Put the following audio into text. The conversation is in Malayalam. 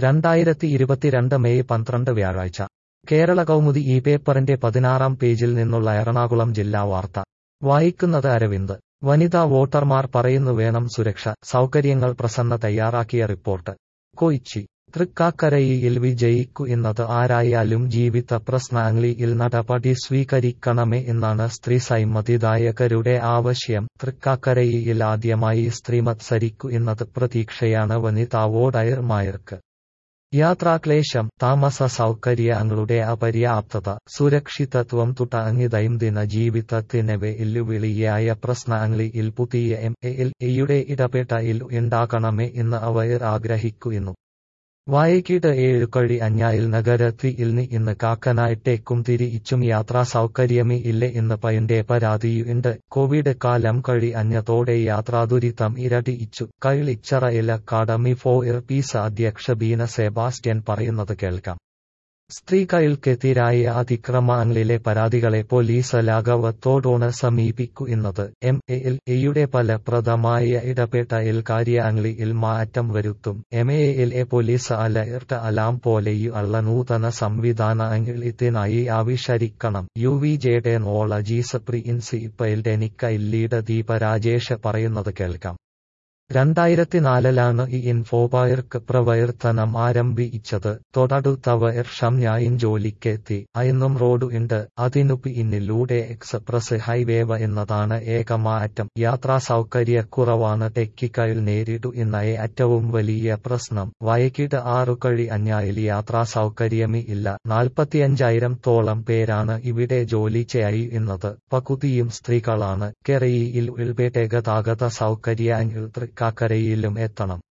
രണ്ടായിരത്തി ഇരുപത്തിരണ്ട് മെയ് പന്ത്രണ്ട് വ്യാഴാഴ്ച കേരള കൗമുദി ഈ പേപ്പറിന്റെ പതിനാറാം പേജിൽ നിന്നുള്ള എറണാകുളം ജില്ലാ വാർത്ത വായിക്കുന്നത് അരവിന്ദ് വനിതാ വോട്ടർമാർ പറയുന്നു വേണം സുരക്ഷ സൗകര്യങ്ങൾ പ്രസന്ന തയ്യാറാക്കിയ റിപ്പോർട്ട് കൊയിച്ചി തൃക്കാക്കരയിൽ വിജയിക്കു എന്നത് ആരായാലും ജീവിത പ്രശ്നങ്ങളിൽ നടപടി സ്വീകരിക്കണമേ എന്നാണ് സ്ത്രീ സൈമതിദായകരുടെ ആവശ്യം തൃക്കാക്കരയിൽ ആദ്യമായി സ്ത്രീ മത്സരിക്കു എന്നത് പ്രതീക്ഷയാണ് വനിതാ വോട്ടർമാർക്ക് യാത്രാക്ലേശം താമസ സൗകര്യങ്ങളുടെ അപര്യാപ്തത സുരക്ഷിതത്വം തുടങ്ങി ദൈനംദിന ജീവിതത്തിന് വെല്ലുവിളിയായ പ്രശ്നങ്ങളിൽ പുതിയ എം എൽ എയുടെ ഇടപെടൽ ഉണ്ടാകണമേ എന്ന് അവർ ആഗ്രഹിക്കുന്നു വൈകിട്ട് ഏഴു കഴി അഞ്ഞായിൽ നഗരത്തിൽ ഇന്ന് കാക്കനായിട്ടേക്കും തിരിച്ചും യാത്രാ സൗകര്യമേ ഇല്ല എന്ന് പയന്റെ പരാതിയുണ്ട് കോവിഡ് കാലം കഴി അഞ്ഞതോടെ യാത്രാദുരിതം ഇരട്ടിച്ചു കൈളിച്ചറയിൽ അക്കാഡമി ഫോർ പീസ് അധ്യക്ഷ ബീന സെബാസ്റ്റ്യൻ പറയുന്നത് കേൾക്കാം സ്ത്രീകൾക്കെതിരായ അതിക്രമങ്ങളിലെ പരാതികളെ പോലീസ് ലാഘവത്തോടാണ് സമീപിക്കു എന്നത് എം എൽ എയുടെ ഫലപ്രദമായ ഇടപെടൽ കാര്യങ്ങളിൽ മാറ്റം വരുത്തും M L A police alert alarm പോലെയുള്ള നൂതന സംവിധാനങ്ങൾ ഇതിനായി ആവിഷ്കരിക്കണം യു വി ജെഡെനോളജീസ് പ്രിൻസിപ്പൽ ഡെനിക്ക ഇല്ലീഡ് ദീപ രാജേഷ് പറയുന്നത് കേൾക്കാം രണ്ടായിരത്തിനാലിലാണ് ഈ ഇൻഫോപാർക്ക് പ്രവർത്തനം ആരംഭിച്ചത് തൊട്ടടുത്ത വർഷം ഞാൻ ജോലിക്കെത്തി അയന്നും റോഡ് ഉണ്ട് അതിനു പിന്നിലൂടെ എക്സ്പ്രസ് ഹൈവേവ എന്നതാണ് ഏകമാറ്റം യാത്രാ സൗകര്യക്കുറവാണ് ടെക്കിക്കയിൽ നേരിടു എന്ന ഏറ്റവും വലിയ പ്രശ്നം വൈകിട്ട് ആറു കഴി അഞ്ഞായിൽ യാത്രാ സൗകര്യമേ ഇല്ല നാൽപ്പത്തിയഞ്ചായിരം തോളം പേരാണ് ഇവിടെ ജോലി ചെയ്യുന്നത് പകുതിയും സ്ത്രീകളാണ് കെറയിയിൽ ഉൾപേട്ട ഗതാഗത സൗകര്യങ്ങൾ തൃക്കാക്കരയിലും എത്തണം